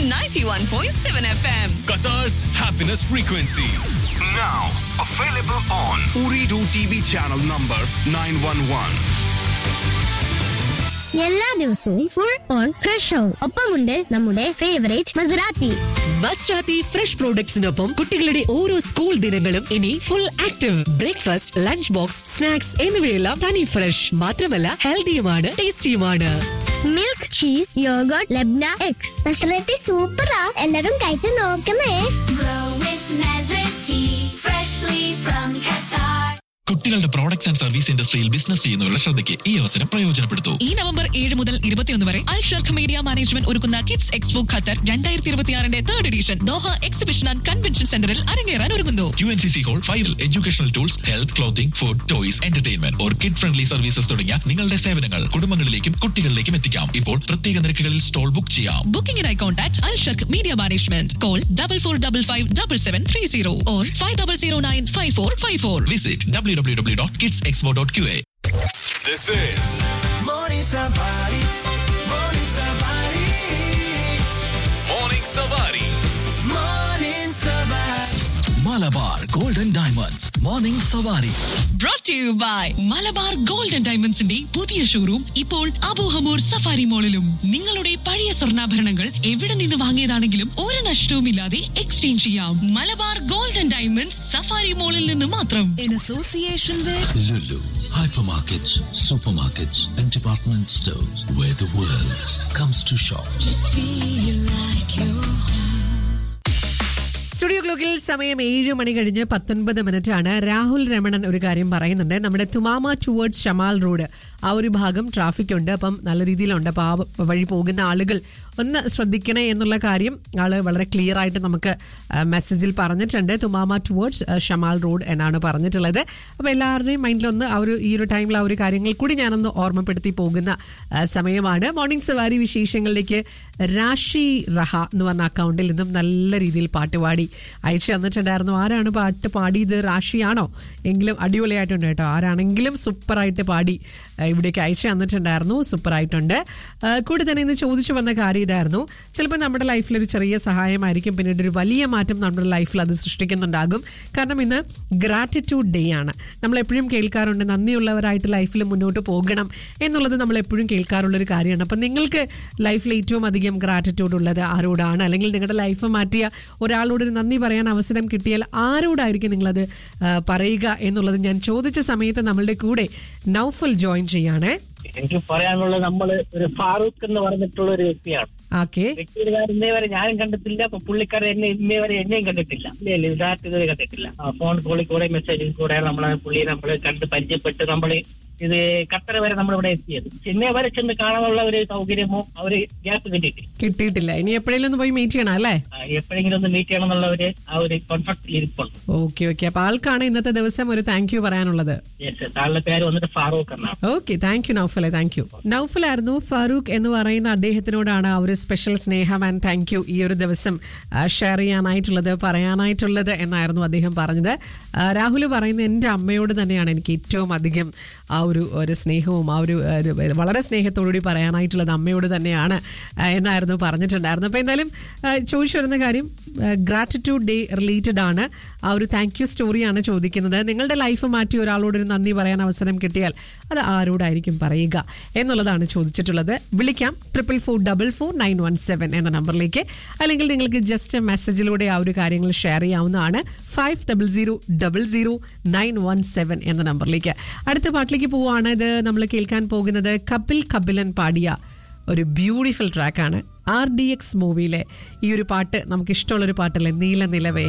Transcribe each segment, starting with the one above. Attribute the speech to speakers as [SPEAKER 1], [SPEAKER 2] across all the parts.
[SPEAKER 1] 91.7 FM.
[SPEAKER 2] Qatar's happiness frequency.
[SPEAKER 3] Now available on Uridu TV channel number 911.
[SPEAKER 4] എല്ലാ ദിവസവും full on fresh ആവും ഒപ്പമുണ്ട് നമ്മുടെ ഫേവറേറ്റ് മസറാത്തി
[SPEAKER 5] മസ്രാത്തി ഫ്രഷ് പ്രോഡക്ട്സിനൊപ്പം കുട്ടികളുടെ ഓരോ സ്കൂൾ ദിനങ്ങളും ഇനി full active breakfast lunch box snacks എന്നിവയെല്ലാം തനി ഫ്രഷ് മാത്രമല്ല ഹെൽത്തിയുമാണ് ടേസ്റ്റിയുമാണ്
[SPEAKER 4] മിൽക്ക് ചീസ് യോഗോട്ട് ലബ്ന എക്സ് മസറാത്തി സൂപ്പറാ എല്ലാരും കഴിച്ചു നോക്കണേ
[SPEAKER 6] Grow with Nazareth tea, freshly from Qatar.
[SPEAKER 7] കുട്ടികളുടെ പ്രോഡക്ട്സ് ആൻഡ് സർവീസ് ഇൻഡസ്ട്രിയിൽ ബിസിനസ് ചെയ്യുന്നവരുടെ ശ്രദ്ധയ്ക്ക് ഈ അവസരം പ്രയോജനപ്പെടുത്തൂ
[SPEAKER 8] ഈ നവംബർ ഏഴ് മുതൽ ഇരുപത്തിയൊന്ന് വരെ അൽ ഷർഖ് മീഡിയ മാനേജ്മെന്റ് ഒരുക്കുന്ന കിഡ്സ് എക്സ്പോ ഖത്തർ രണ്ടായിരത്തി ഇരുപത്തിയാറിന്റെ third edition Doha exhibition and convention സെന്ററിൽ അരങ്ങേറാൻ ഒരുങ്ങുന്നു
[SPEAKER 7] U N C C hall ഫൈവിൽ educational tools health clothing food toys entertainment or kid friendly services തുടങ്ങിയ നിങ്ങളുടെ സേവനങ്ങൾ കുടുംബങ്ങളിലേക്കും കുട്ടികളിലേക്കും എത്തിക്കാം ഇപ്പോൾ പ്രത്യേക നിരക്കുകളിൽ സ്റ്റോൾ ബുക്ക് ചെയ്യാം
[SPEAKER 8] ബുക്കിംഗിനായി contact Al Sharq media management call double four double five double seven three zero or five double zero nine five four five four
[SPEAKER 7] visit W W W dot kids expo dot Q A
[SPEAKER 2] This is Morning Savari.
[SPEAKER 7] Malabar golden diamonds morning Savari
[SPEAKER 8] brought to you by Malabar gold and ഡയമണ്ട്സിന്റെ പുതിയ showroom ഇപ്പോൾ Abu Hamour safari മോളിലും നിങ്ങളുടെ പഴയ സ്വർണ്ണാഭരണങ്ങൾ എവിടെ നിന്ന് വാങ്ങിയതാണെങ്കിലും ഒരു നഷ്ടവുമില്ലാതെ എക്സ്ചേഞ്ച് ചെയ്യാം Malabar gold and diamonds Safari മോളിൽ നിന്ന് മാത്രം in association with
[SPEAKER 9] Lulu, hypermarkets, supermarkets, and department stores where the world comes to shop.
[SPEAKER 5] Studio ക്ലോക്കിൽ സമയം ഏഴ് മണി കഴിഞ്ഞ് പത്തൊൻപത് മിനിറ്റ് ആണ് രാഹുൽ രമണൻ ഒരു കാര്യം പറയുന്നുണ്ട് നമ്മുടെ തുമാമ ടുവേർഡ്സ് ഷമാൽ റോഡ് ആ ഒരു ഭാഗം ട്രാഫിക് ഉണ്ട് അപ്പം നല്ല രീതിയിലുണ്ട് അപ്പോൾ ആ വഴി പോകുന്ന ആളുകൾ ഒന്ന് ശ്രദ്ധിക്കണേ എന്നുള്ള കാര്യം ആള് വളരെ ക്ലിയർ ആയിട്ട് നമുക്ക് മെസ്സേജിൽ പറഞ്ഞിട്ടുണ്ട് തുമാമ ടുവേർഡ്സ് ഷമാൽ റോഡ് എന്നാണ് പറഞ്ഞിട്ടുള്ളത് അപ്പോൾ എല്ലാവരുടെയും മൈൻഡിലൊന്ന് ആ ഒരു ഈ ഒരു ടൈമിൽ ആ ഒരു കാര്യങ്ങൾ കൂടി ഞാനൊന്ന് ഓർമ്മപ്പെടുത്തി പോകുന്ന ആ, സമയമാണ് മോർണിംഗ് സവാരി വിശേഷങ്ങളിലേക്ക് രാഷി റഹ എന്ന് പറഞ്ഞ അക്കൗണ്ടിൽ നിന്നും നല്ല രീതിയിൽ പാട്ട് പാടി അയച്ചു തന്നിട്ടുണ്ടായിരുന്നു ആരാണ് പാട്ട് പാടിയത് റാഷിയാണോ എങ്കിലും അടിപൊളിയായിട്ടുണ്ട് കേട്ടോ ആരാണെങ്കിലും സൂപ്പറായിട്ട് പാടി ആ, ഇവിടേക്ക് അയച്ചു തന്നിട്ടുണ്ടായിരുന്നു സൂപ്പറായിട്ടുണ്ട് ആ, കൂടെ തന്നെ ഇന്ന് ചോദിച്ചു വന്ന കാര്യം ഇതായിരുന്നു ചിലപ്പോൾ നമ്മുടെ ലൈഫിൽ ഒരു ചെറിയ സഹായമായിരിക്കും പിന്നീട് ഒരു വലിയ മാറ്റം നമ്മുടെ ലൈഫിൽ അത് സൃഷ്ടിക്കുന്നുണ്ടാകും കാരണം ഇന്ന് ഗ്രാറ്റിറ്റ്യൂഡ് ഡേ ആണ് നമ്മൾ എപ്പോഴും കേൾക്കാറുണ്ട് നന്ദിയുള്ളവരായിട്ട് ലൈഫിൽ മുന്നോട്ട് പോകണം എന്നുള്ളത് നമ്മൾ എപ്പോഴും കേൾക്കാറുള്ളൊരു കാര്യമാണ് അപ്പം നിങ്ങൾക്ക് ലൈഫിൽ ഏറ്റവും അധികം ഗ്രാറ്റിറ്റ്യൂഡ് ഉള്ളത് ആരോടാണ് അല്ലെങ്കിൽ നിങ്ങളുടെ ലൈഫ് മാറ്റിയ ഒരാളോട് ഒരു നന്ദി പറയാൻ അവസരം കിട്ടിയാൽ ആരോടായിരിക്കും നിങ്ങളത് ആ, പറയുക എന്നുള്ളത് ഞാൻ ചോദിച്ച സമയത്ത് നമ്മളുടെ കൂടെ നൗഫൽ ജോയിൻ ചെയ്യാണ്
[SPEAKER 10] എനിക്ക് പറയാനുള്ളത് നമ്മള് ഒരു ഫാറൂഖ് എന്ന് പറഞ്ഞിട്ടുള്ള ഒരു വ്യക്തിയാണ്
[SPEAKER 5] ഓക്കെ
[SPEAKER 10] വ്യക്തിയുടെ കാര്യം ഇന്നേ വരെ ഞാനും കണ്ടിട്ടില്ല അപ്പൊ പുള്ളിക്കാരൻ എന്നെ ഇന്നേ വരെ എന്നെയും കണ്ടിട്ടില്ല ഇല്ല ഇല്ല ഇതായിട്ട് ഇതുവരെ കണ്ടിട്ടില്ല ആ, ഫോൺ കോളിൽ കൂടെ മെസ്സേജിൽ കൂടെ നമ്മളെ പുള്ളിയെ നമ്മൾ കണ്ട് പരിചയപ്പെട്ട് നമ്മൾ ഇത് ഖത്തർ വരെ നമ്മളിവിടെ എത്തിയത് ഇന്നേ വരെ ചെന്ന് കാണാനുള്ള ഒരു സൗകര്യമോ ആ ഒരു ഗ്യാപ്പ് കിട്ടിയിട്ടില്ല
[SPEAKER 5] കിട്ടിയിട്ടില്ല ഇനി എപ്പോഴെങ്കിലും ഒന്ന് പോയി മീറ്റ് ചെയ്യണം അല്ലേ
[SPEAKER 10] ആ, എപ്പോഴെങ്കിലും ഒന്ന് മീറ്റ് ചെയ്യണം എന്നുള്ള ഒരു ആ ഒരു കോൺഫിഡൻസ് ഇരിപ്പുണ്ട്
[SPEAKER 5] ഓക്കെ ഓക്കെ അപ്പൊ ആൾക്കാണ് ഇന്നത്തെ ദിവസം ഒരു താങ്ക് യു പറയാനുള്ളത്
[SPEAKER 10] യെസ് താങ്കളുടെ പേര് വന്നിട്ട് ഫാറൂഖ് എന്നാണ്
[SPEAKER 5] ഓക്കെ താങ്ക് യു നൗഫലെ താങ്ക് യു നൗഫലായിരുന്നു ഫാറൂഖ് എന്ന് പറയുന്ന അദ്ദേഹത്തിനോടാണ് ആ ഒരു സ്പെഷ്യൽ സ്നേഹം ആൻഡ് താങ്ക് യു ഈ ഒരു ദിവസം ഷെയർ ചെയ്യാനായിട്ടുള്ളത് പറയാനായിട്ടുള്ളത് എന്നായിരുന്നു അദ്ദേഹം പറഞ്ഞത് ആ, രാഹുൽ പറയുന്ന എൻ്റെ അമ്മയോട് തന്നെയാണ് എനിക്ക് ഏറ്റവും അധികം ആ ഒരു ഒരു സ്നേഹവും ആ ഒരു ഒരു വളരെ സ്നേഹത്തോടുകൂടി പറയാനായിട്ടുള്ളത് അമ്മയോട് തന്നെയാണ് ആ, എന്നായിരുന്നു പറഞ്ഞിട്ടുണ്ടായിരുന്നു അപ്പോൾ എന്തായാലും ആ, ചോദിച്ചു വരുന്ന കാര്യം ഗ്രാറ്റിറ്റ്യൂഡ് ഡേ റിലേറ്റഡ് ആണ് ആ ഒരു താങ്ക് യു സ്റ്റോറിയാണ് ചോദിക്കുന്നത് നിങ്ങളുടെ ലൈഫ് മാറ്റി ഒരാളോടൊരു നന്ദി പറയാൻ അവസരം കിട്ടിയാൽ അത് ആരോടായിരിക്കും പറയുക എന്നുള്ളതാണ് ചോദിച്ചിട്ടുള്ളത് വിളിക്കാം triple four double four nine one seven എന്ന നമ്പറിലേക്ക് അല്ലെങ്കിൽ നിങ്ങൾക്ക് ജസ്റ്റ് മെസ്സേജിലൂടെ ആ ഒരു കാര്യങ്ങൾ ഷെയർ ചെയ്യാവുന്നതാണ് five double zero double zero nine one seven എന്ന നമ്പറിലേക്ക് അടുത്ത പാട്ടിലേക്ക് പോവുകയാണ് ഇത് നമ്മൾ കേൾക്കാൻ പോകുന്നത് കപിൽ കപിലൻ പാടിയ ഒരു ബ്യൂട്ടിഫുൾ ട്രാക്കാണ് ആർ ഡി എക്സ് മൂവിയിലെ ഈ ഒരു പാട്ട് നമുക്ക് ഇഷ്ടമുള്ളൊരു പാട്ടല്ലേ നീല നിലവേ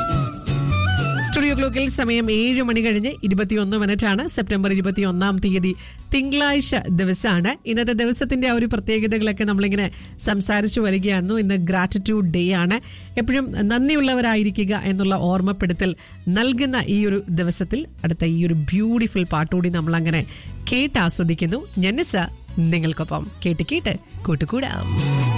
[SPEAKER 5] സ്റ്റുഡിയോ ക്ലോക്കിൽ സമയം ഏഴ് മണി കഴിഞ്ഞ് ഇരുപത്തിയൊന്ന് മിനിറ്റ് ആണ് സെപ്റ്റംബർ ഇരുപത്തി ഒന്നാം തീയതി തിങ്കളാഴ്ച ദിവസമാണ് ഇന്നത്തെ ദിവസത്തിന്റെ ആ ഒരു പ്രത്യേകതകളൊക്കെ നമ്മളിങ്ങനെ സംസാരിച്ചു വരികയായിരുന്നു ഇന്ന് ഗ്രാറ്റിറ്റ്യൂഡ് ഡേ ആണ് എപ്പോഴും നന്ദിയുള്ളവരായിരിക്കുക എന്നുള്ള ഓർമ്മപ്പെടുത്തൽ നൽകുന്ന ഈ ഒരു ദിവസത്തിൽ അടുത്ത ഈ ഒരു ബ്യൂട്ടിഫുൾ പാട്ടുകൂടി നമ്മളങ്ങനെ കേട്ട് ആസ്വദിക്കുന്നു ജനിസ നിങ്ങൾക്കൊപ്പം കേട്ട് കേട്ട് കൂട്ടുകൂടാം